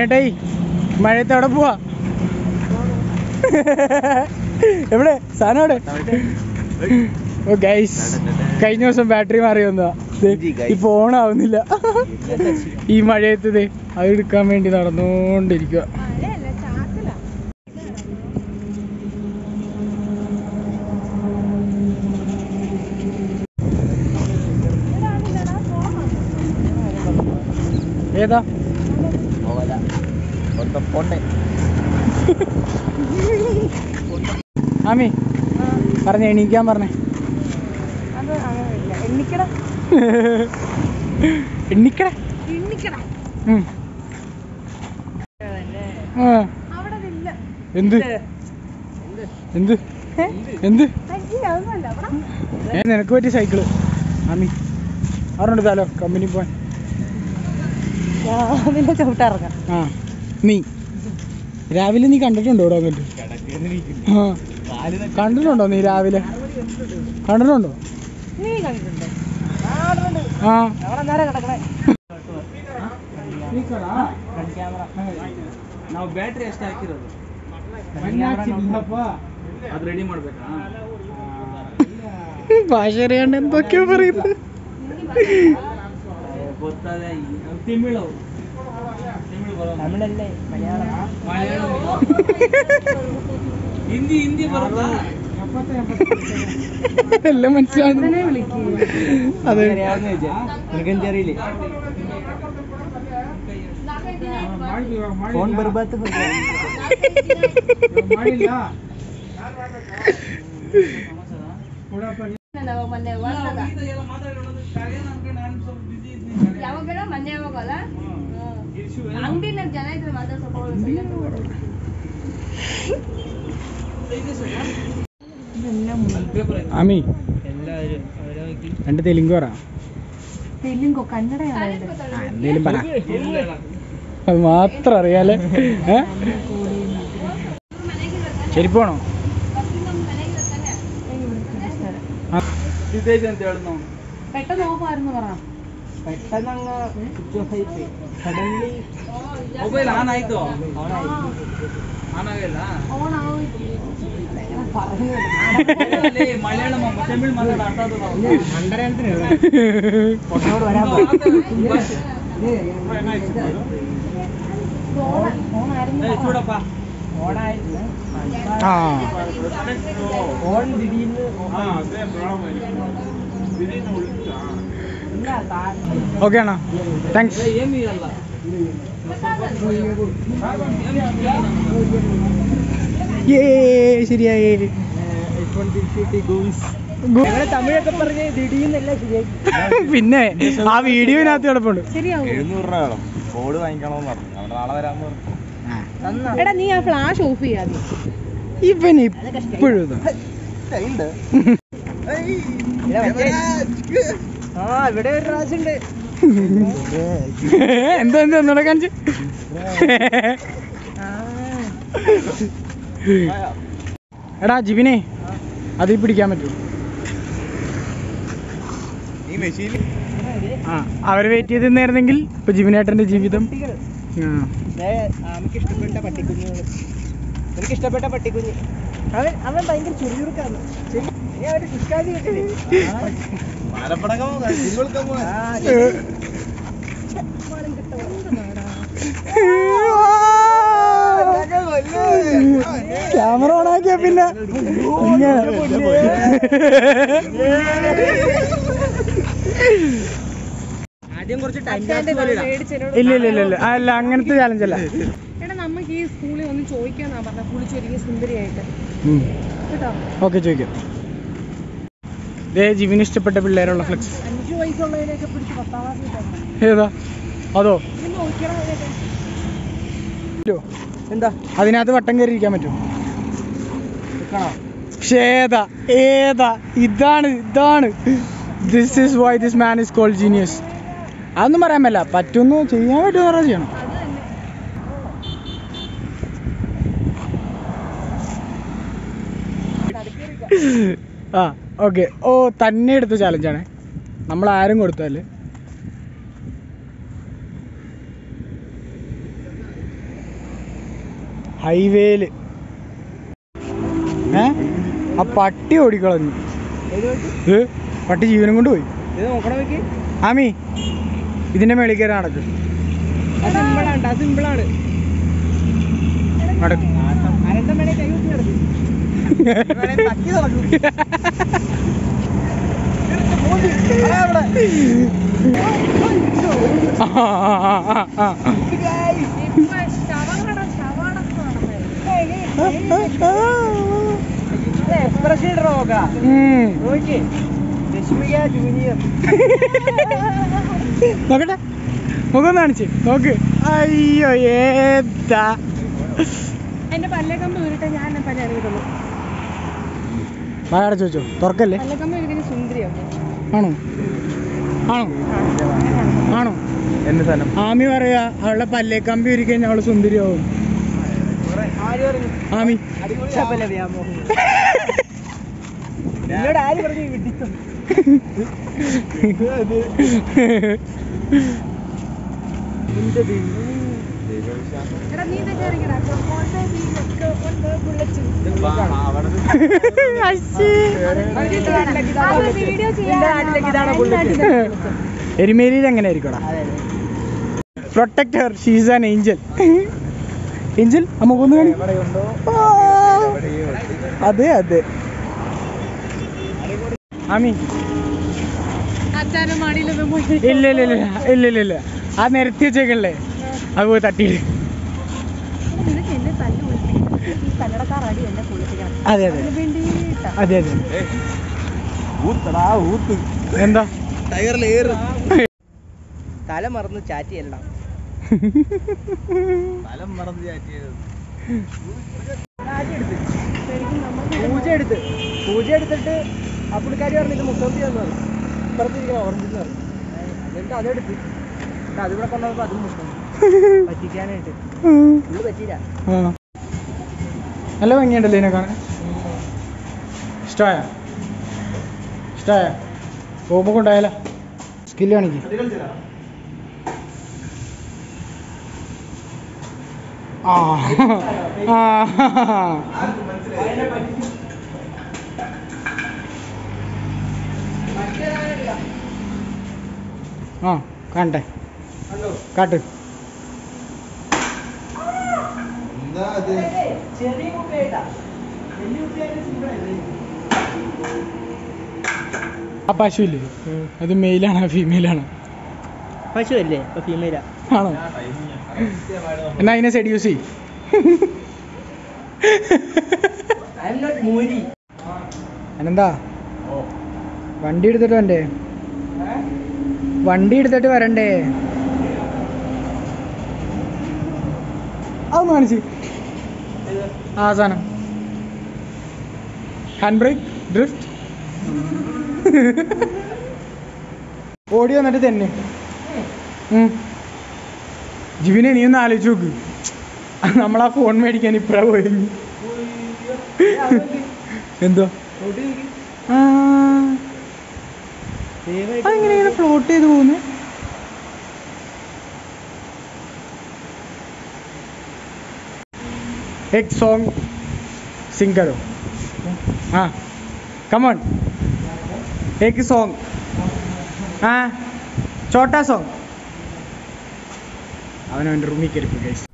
ജിബിനേട്ടായി മഴയത്ത് എവിടെ പോവാ എവിടെ സാധനം എവിടെ ഓ ഗൈസ് കഴിഞ്ഞ ദിവസം ബാറ്ററി മാറി വന്നതാ ദേ, ഇപ്പൊ ഓൺ ആവുന്നില്ല ഈ മഴയത്ത് ദേ അത് എടുക്കാൻ വേണ്ടി നടന്നുകൊണ്ടിരിക്കുക മഴയല്ല ചാക്കല ഏതാ ആമി പറഞ്ഞ എണീക്കാൻ പറഞ്ഞേ അത് അങ്ങനെയില്ല എണ്ണിക്കട എണ്ണിക്കട എണ്ണിക്കട ഉം. ആ, അവിടെ അതില്ല എന്ത് എന്ത് എന്ത് അയ്യേ, അതൊന്നുമല്ല അവിടെ ഏ നിനക്ക് പറ്റിയ സൈക്കിള് ആമി അറിഞ്ഞു താലോ കമ്പനി പോവാൻ രാവിലെ ചവിട്ടിറങ്ങാം ആ നീ രാവിലെ നീ കണ്ടിട്ടുണ്ടോ ഇവിടെ വന്നിട്ട് ആ കണ്ടിട്ടുണ്ടോ നീ രാവിലെ കണ്ടിട്ടുണ്ടോ നീ കണ്ടിട്ടുണ്ടോ ആ അവിടെ നേരെ കിടക്കണേ ನಾವು ಬ್ಯಾಟ್ರಿ ಎಷ್ಟು ಹಾಕಿರೋದು ಅದು ರೆಡಿ ಮಾಡ್ಬೇಕಾ ഭാഷ അറിയാണ്ട് എന്തൊക്കെയോ പറയുന്നത് ಗೊತ್ತಾದ ತಮಿಳು ತಮಿಳು ಬರೋ തമിഴല്ലേ മലയാളം ಮಲಯಾಳಂ ಹಿಂದಿ ಹಿಂದಿ ಬರುತ್ತಾ എല്ലാം മനസ്സിലാവുന്നു ഇതിനെ വിളിക്കൂ അതെ ನಿನಗಂತ അറിയില്ലേ ಫೋನ್ ಬರ್ಬಾತು ಮೊನ್ನೆ ಯಾವಾಗ ಮೊನ್ನೆ ಯಾವಾಗಲ್ಲ ಅಂಗಡಿನ ಜನ ಇದ್ರೆ ಮಾತಾಡ್ಸೋಕೆ ആമി എല്ലാവരും രണ്ട് തെലുങ്ക് പറ തെലുങ്കോ കന്നഡയാണ് ആ, എന്തേലും പറ അത് മാത്രം അറിയാലേ ഏ ചെരുപ്പ് വേണോ ആ, ಸಿದ್ದೇಶ್ ಅಂತ ಹೇಳಿ ನಾವು പെട്ടെന്ന് ഓഫായിരുന്നു പറ പെട്ടെന്ന് അങ്ങ് സ്വിച്ച് ഓഫ് ആയിപ്പോയി സഡൻലി ಮೊಬೈಲ್ ಆನ್ ಆಯ್ತು ಆನ್ ಆಗಿಲ್ಲ ഓൺ ആവും ಅಲ್ಲಿ ಮಲಯಾಳಂ ತಮಿಳ್ ಮಾತಾಡ ಅರ್ಥ ಆಗೋದು ನಾವು. ಏ, చూడಪ್ಪ ആ ಓನ್ ದಿಢೀರ್ನು ഓക്കെ ആണോ താങ്ക്സ് ಏಮಿ ಇರಲ್ಲ ഏ ശരിയായി ഗു- തമിഴൊക്കെ പറഞ്ഞ് ദിടീന്നല്ല ശരിയായി പിന്നെ ആ വീഡിയോനകത്ത് കിടപ്പുണ്ട് ശരിയാവും എഴുന്നൂറ് രൂപ വേണം ബോർഡ് വാങ്ങിക്കണമെന്ന് പറഞ്ഞു അവിടെ നാളെ വരാമെന്ന് പറഞ്ഞു എടാ നീ ആ ഫ്ലാഷ് ഓഫ് ചെയ്യാതെ ഇവൻ ഇപ്പോഴും ഇതാ. സ്റ്റൈലുണ്ട് ആ ഇവിടെ ഒരു രാജുണ്ട് എന്താ എന്താ ഒന്നുകൂടെ കാണിച്ച് എടാ ജിബിനെ അതിൽ പിടിക്കാൻ പറ്റും ഈ മെഷീൻ ആ അവര് വെയിറ്റ് ചെയ്ത് നിന്നായിരുന്നെങ്കിൽ ഇപ്പൊ ജിബിനേട്ടന്റെ ജീവിതം ആ. നമുക്ക് ഇഷ്ടപ്പെട്ട പട്ടിക്കുഞ്ഞുങ്ങൾ എനിക്ക് ഇഷ്ടപ്പെട്ട പട്ടിക്കുഞ്ഞ് അവൻ അവൻ ഭയങ്കര ചുരുചുറുക്കാണ് ഇനി അവര് സുഷ്കാതി കിട്ടില്ലേ പാലപ്പടക്കം സിനിമ ക്യാമറ ഓൺ ആക്കിയ പിന്നെ ആദ്യം കുറച്ച് ടൈം ഇല്ല ഇല്ല ഇല്ല ഇല്ല അല്ല അങ്ങനത്തെ ചാലഞ്ച് അല്ല എടാ നമുക്ക് ഈ സ്കൂളിൽ ഒന്ന് ചോദിക്കാന്നാ പറഞ്ഞ കുളിച്ചൊരുങ്ങി സുന്ദരിയായിട്ട് കേട്ടോ ഓക്കെ ചോദിക്കാം ദേ ജിവിന് ഇഷ്ടപ്പെട്ട പിള്ളേരുള്ള ഫ്ലെക്സ് അഞ്ചു വയസ്സുള്ളതിനെയൊക്കെ പിടിച്ച് പത്താം ക്ലാസ്സിൽ തന്നെ ഏതാ അതോ ഇത് നോക്കിയണം അതിനൊക്കെ പറ്റുമോ? എന്താ അതിനകത്ത് വട്ടം കയറി ഇരിക്കാൻ പറ്റും കാണോ പക്ഷേ ഏതാ ഏതാ ഇതാണ് ഇതാണ് this is why this man is called genius അതൊന്നും പറയാൻ പറ്റില്ല പറ്റുമെന്ന് ചെയ്യാൻ പറ്റുമെന്ന് പറഞ്ഞാൽ ചെയ്യണം ആ ഓക്കെ ഓ തന്നെ എടുത്ത ചാലഞ്ചാണ് നമ്മൾ ആരും കൊടുത്തല്ലേ ഹൈവേയില് ഏ ആ പട്ടി ഓടിക്കളഞ്ഞു ഏത് വണ്ടി? ഇത് പട്ടി ജീവനും കൊണ്ട് പോയി ഇത് നോക്കണം നോക്കി ആമി ഇതിന്റെ മേളിൽ കയറി നടക്ക് അത് സിമ്പിളാണ് അത് സിമ്പിളാണ് നടക്ക് അനന്തം വേണേ കൈ കുത്തി നടക്കും വേണേ തട്ടി നടക്കും അതാ അവിടെ. ആ, ആ, ആ, ആ, ആ. ഇപ്പൊ ശവകട ശവടക്കം ഇത് expression ഇടണ നോക്കാ. ഉം. നോക്കിയേ. രശ്മിക ജൂനിയർ നോക്കട്ടെ മുഖം കാണിച്ച് നോക്ക് അയ്യോ ഏതാ എന്റെ പല്ലക്കമ്പ് ഉരുട്ടെ ഞാൻ എന്നെ പല്ല് അറിയത്തുള്ളൂ വായട ചോദിച്ചോ തുറക്കല്ലേ പല്ലക്കമ്പ് ഉരുക്കുന്ന സുന്ദരിയൊക്കെ ആണോ ആണോ ആണോ എന്റെ സ്ഥലം ആമി പറയാ അവളുടെ പല്ലേ കമ്പി ഒരിക്കൽ അവള് സുന്ദരിയാവും ആര് പറഞ്ഞു ആമി അടിപൊളി ശബല വ്യാമോഹം എന്നോട് ആര് പറഞ്ഞു ഈ വിഡിത്തം നിന്റെ ദൈവം. എടാ നീ ഇതൊക്കെ ഇറങ്ങിടാ കൊക്കോന്റെ വീലൊക്കെ കൊണ്ട് കുളച്ചു അത് വീഡിയോ നിന്റെ നാട്ടിലേക്ക് ഇതാണോ ബുള്ളറ്റ്? എരുമേലിയിൽ എങ്ങനെ ആയിരിക്കടാ അതെ, അതെ. Protector she's an angel angel ആ മുഖം ഒന്ന് കാണി എവിടെയുണ്ടോ ആ, അതെ അതെ ആമി അച്ഛനും മടിയിലൊന്നും പോയി ഇല്ല ഇല്ല ഇല്ല ഇല്ല ഇല്ല ഇല്ല ആ നിരത്തി വെച്ചേക്കല്ലേ അത് പോയി തട്ടിയിട് നിനക്ക് എന്നെ തല്ല് കുളിപ്പിക്കണം ഈ കന്നടക്കാർ അടി എന്നെ കുളിപ്പിക്കണം അതെ അതെ അതിന് വേണ്ടിയിട്ടാ അതെ അതെ ഊത്തടാ ഊത്ത് എന്താ ടയറിലേറ് തല മറന്ന് ചാറ്റ് ചെയ്യലടാ സ്ഥലം മറന്ന് ചാറ്റിയത് ശരിക്കും നമുക്ക് പൂജ എടുത്ത് പൂജ എടുത്തിട്ട് ആ പുള്ളിക്കാരി പറഞ്ഞു ഇത് മുഖ്യമന്ത്രി എന്ന് പറഞ്ഞു ഇപ്പുറത്തിരിക്കുന്ന ഓറഞ്ച് എന്ന് പറഞ്ഞു എന്നിട്ട് അതെടുത്ത് എന്നിട്ട് അതിവിടെ കൊണ്ടുപോയപ്പോ അതും മുഖ്യമന്ത്രി പറ്റിക്കാനായിട്ട് ഇത് പറ്റിയില്ല ആ നല്ല ഭംഗിയുണ്ടല്ലേ ഇതിനെ കാണാൻ ഇഷ്ടമായ ഇഷ്ടമായ പോകുമ്പോൾ കൊണ്ടായാല സ്കില്ല് കാണിക്ക് ആ ആ ആ കാണട്ടെ കാട്ട് എന്താ അത് ചെറിയ കുട്ടിയായിട്ടാ വലിയ കുട്ടിയായിട്ട് സിമ്പിളല്ലേ ആ പശു ഇല്ലേ അത് മെയിലാണോ ഫീമെയിലാണോ പശു അല്ലേ ഇപ്പൊ ഫീമെയിലാ ആണോ എന്നാ അതിനെ സെഡ്യൂസ് ചെയ് ഐ എം നോട്ട് മൂരി അനന്താ വണ്ടി എടുത്തിട്ട് വരണ്ടേ വണ്ടി എടുത്തിട്ട് വരണ്ടേ അതൊന്ന് കാണിച്ച് ആ സാധനം ഹാൻഡ് ബ്രേക്ക് ഡ്രിഫ്റ്റ് ഓടി വന്നിട്ട് തന്നെ ഉം. ജിബിനെ നീ ഒന്ന് ആലോചിച്ച് നോക്ക് നമ്മളാ ഫോൺ മേടിക്കാൻ ഇപ്പഴാ പോയി എന്തോ ആ അതെങ്ങനെ ഇങ്ങനെ ഫ്ലോട്ട് ചെയ്ത് പോകുന്നു एक सॉन्ग सिंग करो हाँ कमन एक सॉन्ग हाँ छोटा സോങ് അവൻ അവൻ്റെ റൂമിൽ കയറി ഗൈസ്